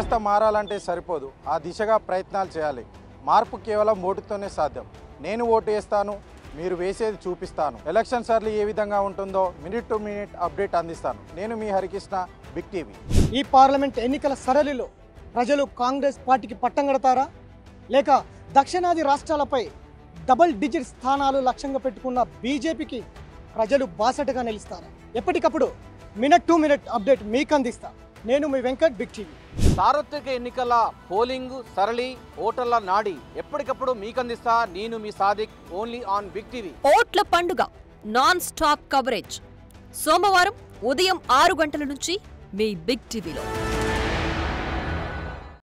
వ్యవస్థ మారాలంటే సరిపోదు ఆ దిశగా ప్రయత్నాలు చేయాలి మార్పు కేవలం ఓటుతోనే సాధ్యం నేను ఓటు వేస్తాను మీరు వేసేది చూపిస్తాను ఎలక్షన్ సార్లు ఏ విధంగా ఉంటుందో మినిట్ టు మినిట్ అప్డేట్ అందిస్తాను నేను మీ హరికృష్ణ బిగ్ టీవీ ఈ పార్లమెంట్ ఎన్నికల సరళిలో ప్రజలు కాంగ్రెస్ పార్టీకి పట్టం కడతారా లేక దక్షిణాది రాష్ట్రాలపై డబుల్ డిజిట్ స్థానాలు లక్ష్యంగా పెట్టుకున్న బీజేపీకి ప్రజలు బాసటగా నిలుస్తారా ఎప్పటికప్పుడు మినిట్ టు మినిట్ అప్డేట్ మీకు అందిస్తా నేను మీ వెంకట్ బిగ్ టీవీ సార్వత్రిక ఎన్నికల పోలింగ్ సరళి ఓటర్ల నాడి ఎప్పటికప్పుడు మీకందిస్తా నేను మీ Sadiq only on Big TV ఓట్ల పండుగ నాన్ స్టాప్ కవరేజ్ సోమవారం ఉదయం ఆరు గంటల నుంచి మీ బిగ్ టీవీలో